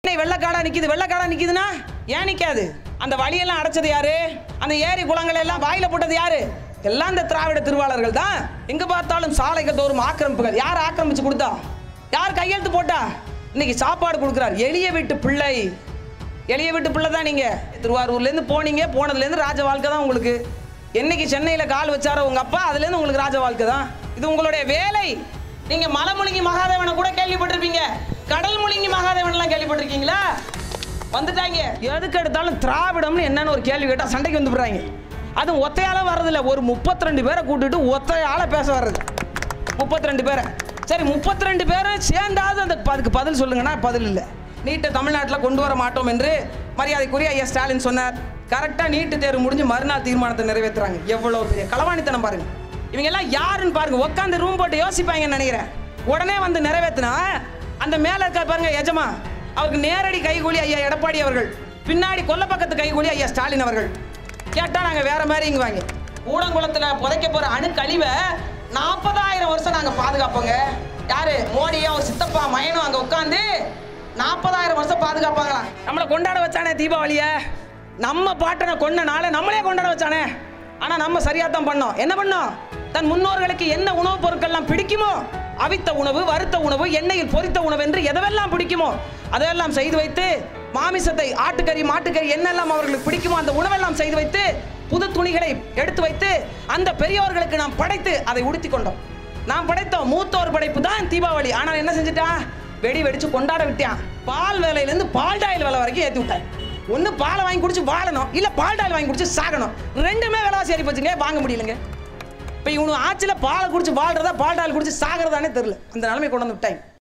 இன்னைக்கு வெள்ளக்காடா நிக்குது வெள்ளக்காடா நிக்குதுன்னா ஏன் நிக்காது அந்த வழியெல்லாம் அடைச்சது யாரு அந்த ஏரி குளங்களை எல்லாம் வாயில போட்டது யாரு எல்லாம் இந்த திராவிட திருவாளர்கள் தான் எங்க பார்த்தாலும் சாலைகள் தோறும் ஆக்கிரமிப்புகள் யார் ஆக்கிரமிச்சு கொடுத்தா யார் கையெழுத்து போட்டா இன்னைக்கு சாப்பாடு கொடுக்குறார் எளிய வீட்டு பிள்ளை எளிய வீட்டு பிள்ளை தான் நீங்க திருவாரூர்லேருந்து போனீங்க போனதுலேருந்து ராஜ வாழ்க்கை தான் உங்களுக்கு என்னைக்கு சென்னையில் கால் வச்சாரோ உங்க அப்பா அதுலேருந்து உங்களுக்கு ராஜ வாழ்க்கை தான் இது உங்களுடைய வேலை நீங்க மலைமுழுங்கி மகாதேவனை கூட கேள்விப்பட்டிருப்பீங்க கடல் முழுங்கி மகாதேவன்லாம் கேள்விப்பட்டிருக்கீங்களா வந்துட்டாங்க எதுக்கு எடுத்தாலும் திராவிடம்னு என்னன்னு ஒரு கேள்வி கேட்டால் சண்டைக்கு வந்து விடுறாங்க அதுவும் ஒத்தையால வர்றதில்ல ஒரு 32 பேரை கூட்டிட்டு ஒத்தையால பேச வர்றது 32 பேரை சரி 32 பேரும் சேர்ந்தாவது அந்த அதுக்கு பதில் சொல்லுங்கன்னா பதில் இல்லை நீட்டை தமிழ்நாட்டில் கொண்டு வர மாட்டோம் என்று மரியாதைக்குரிய ஐயா ஸ்டாலின் சொன்னார் கரெக்டாக நீட்டு தேர்வு முடிஞ்சு மறுநாள் தீர்மானத்தை நிறைவேற்றுறாங்க எவ்வளோ பெரிய களவாணித்தனம் பாருங்க இவங்க எல்லாம் யாருன்னு பாருங்க உட்காந்து ரூம் போட்டு யோசிப்பாங்கன்னு நினைக்கிறேன் உடனே வந்து நிறைவேற்றினா அந்த மேலே இருக்க பாருங்க எஜமா அவருக்கு நேரடி கைகூலி ஐயா எடப்பாடி அவர்கள் பின்னாடி கொல்லப்பக்கத்து கைகூலி ஐயா ஸ்டாலின் அவர்கள் கேட்டா நாங்க வேற மாதிரி இங்க வாங்க கூடங்குளத்துல புதைக்க போற அணு கழிவை நாற்பதாயிரம் வருஷம் நாங்க பாதுகாப்போங்க யாரு மோடியும் அவர் சித்தப்பா மயனும் அங்க உட்காந்து நாற்பதாயிரம் வருஷம் பாதுகாப்பாங்களாம் நம்மளை கொண்டாட வச்சானே தீபாவளிய நம்ம பாட்டனை கொன்னனால நம்மளே கொண்டாட வச்சானே ஆனா நம்ம சரியா தான் பண்ணோம் என்ன பண்ணோம் தன் முன்னோர்களுக்கு என்ன உணவுப் பொருட்கள்லாம் பிடிக்குமோ அவித்த உணவு வறுத்த உணவு எண்ணெயில் பொரித்த உணவு என்று எதெல்லாம் பிடிக்குமோ அதெல்லாம் செய்து வைத்து மாமிசத்தை ஆட்டுக்கறி மாட்டுக்கறி என்னெல்லாம் அவர்களுக்கு பிடிக்குமோ அந்த உணவெல்லாம் செய்து வைத்து புது துணிகளை எடுத்து வைத்து அந்த பெரியவர்களுக்கு நாம் படைத்து அதை உடுத்தி கொண்டோம் நாம் படைத்தோம் மூத்தோர் படைப்பு தான் தீபாவளி ஆனால் என்ன செஞ்சுட்டான் வெடி வெடிச்சு கொண்டாட விட்டான் பால் விலையிலேருந்து பால் டாயில் விலை வரைக்கும் ஏற்றி விட்டான் ஒன்று பாலை வாங்கி குடிச்சு வாழணும் இல்லை பால் டாயில் வாங்கி குடிச்சு சாகணும் ரெண்டுமே விலைவாசி ஏறி போச்சுங்க வாங்க முடியலங்க இப்போ இவனு ஆட்சியில் பாலை குடிச்சு வாழ்றதா பால் டாயில் குடிச்சு சாகிறதானே தெரியல அந்த நிலைமை கொண்டு வந்து விட்டாங்க